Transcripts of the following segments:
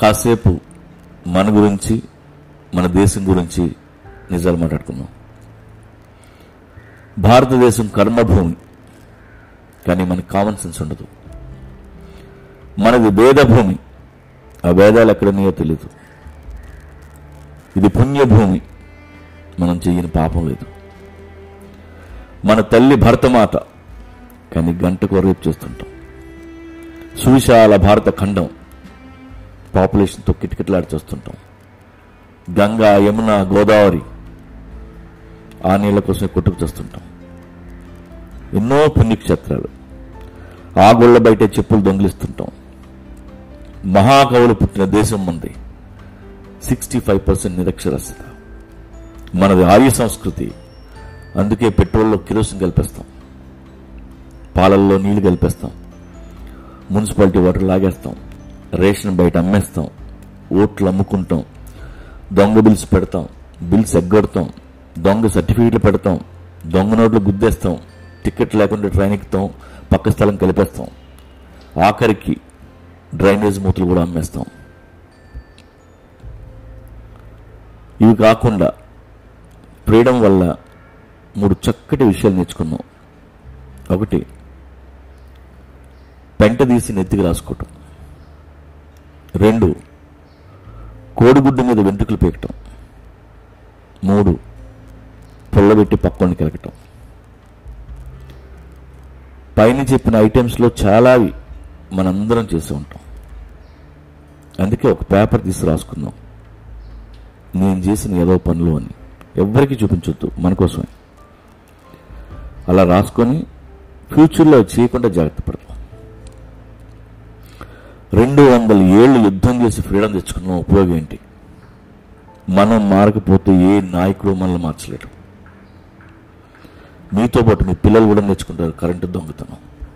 కాసేపు మన గురించి మన దేశం గురించి నిజాలు మాట్లాడుకుందాం భారతదేశం కర్మభూమి కానీ మనకి కామన్ సెన్స్ ఉండదు మనది భేదభూమి ఆ భేదాలు ఎక్కడన్నాయో తెలియదు ఇది పుణ్యభూమి మనం చెయ్యని పాపం లేదు మన తల్లి భరతమాత కానీ గంటకు రేపు చేస్తుంటాం సువిశాల భారత ఖండం పాపులేషన్తో కిటకిటలాడి చూస్తుంటాం గంగా యమున గోదావరి ఆ నీళ్ల కోసమే కొట్టుకు చేస్తుంటాం ఎన్నో పుణ్యక్షేత్రాలు ఆ గుళ్ళ బయట చెప్పులు దొంగిలిస్తుంటాం మహాకవులు పుట్టిన దేశం మంది సిక్స్టీ ఫైవ్ పర్సెంట్ నిరక్షరాస్యత మనది ఆర్య సంస్కృతి అందుకే పెట్రోల్లో కిరోసిన్ కలిపేస్తాం పాలల్లో నీళ్లు కలిపేస్తాం మున్సిపాలిటీ వాటర్ లాగేస్తాం రేషన్ బయట అమ్మేస్తాం ఓట్లు అమ్ముకుంటాం దొంగ బిల్స్ పెడతాం బిల్స్ ఎగ్గొడతాం దొంగ సర్టిఫికెట్లు పెడతాం దొంగ నోట్లు గుద్దేస్తాం టికెట్ లేకుండా ట్రైన్ ఎక్కుతాం పక్క స్థలం కలిపేస్తాం ఆఖరికి డ్రైనేజ్ మూతలు కూడా అమ్మేస్తాం ఇవి కాకుండా ఫ్రీడమ్ వల్ల మూడు చక్కటి విషయాలు నేర్చుకున్నాం ఒకటి పెంట తీసి నెత్తికి రాసుకోవటం రెండు కోడిగుడ్డు మీద వెంట్రుకలు పీకటం మూడు పుల్లబెట్టి పక్కోని కెలకటం పైన చెప్పిన ఐటమ్స్లో చాలావి మనందరం చేసి ఉంటాం అందుకే ఒక పేపర్ తీసి రాసుకుందాం నేను చేసిన ఏదో పనులు అని ఎవ్వరికీ చూపించొద్దు మన కోసమే అలా రాసుకొని ఫ్యూచర్లో చేయకుండా జాగ్రత్త పడతాం రెండు వందల ఏళ్ళు యుద్ధం చేసి ఫ్రీడమ్ తెచ్చుకున్న ఉపయోగం ఏంటి మనం మారకపోతే ఏ నాయకుడు మనల్ని మార్చలేడు మీతో పాటు మీ పిల్లలు కూడా నేర్చుకుంటారు కరెంటు దొంగతనం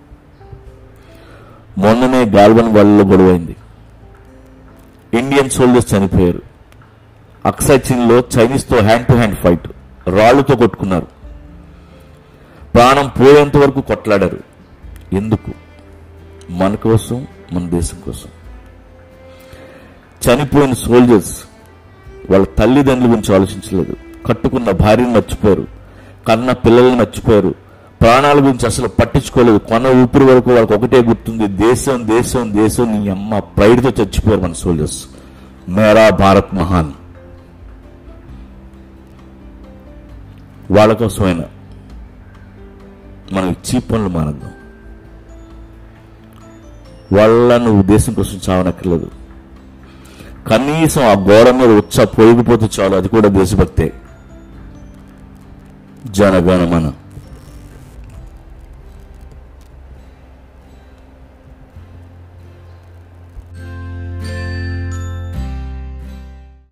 మొన్ననే గాల్వన్ వాళ్ళలో గొడవైంది ఇండియన్ సోల్జర్స్ చనిపోయారు అక్సైచిన్లో చైనీస్తో హ్యాండ్ టు హ్యాండ్ ఫైట్ రాళ్లతో కొట్టుకున్నారు ప్రాణం పోయేంత వరకు కొట్లాడారు ఎందుకు మన కోసం మన దేశం కోసం చనిపోయిన సోల్జర్స్ వాళ్ళ తల్లిదండ్రుల గురించి ఆలోచించలేదు కట్టుకున్న భార్యను మర్చిపోయారు కన్న పిల్లల్ని మర్చిపోయారు ప్రాణాల గురించి అసలు పట్టించుకోలేదు కొన ఊపిరి వరకు వాళ్ళకి ఒకటే గుర్తుంది దేశం దేశం దేశం నీ అమ్మ ప్రైడ్తో చచ్చిపోయారు మన సోల్జర్స్ మేరా భారత్ మహాన్ వాళ్ళ కోసమైనా మనం ఇచ్చి పనులు మానద్దాం వాళ్ళ నువ్వు దేశం కోసం చావనక్కర్లేదు కనీసం ఆ గోడ మీద వచ్చా పోయిపోతే చాలు అది కూడా దేశభక్తే జనగణమన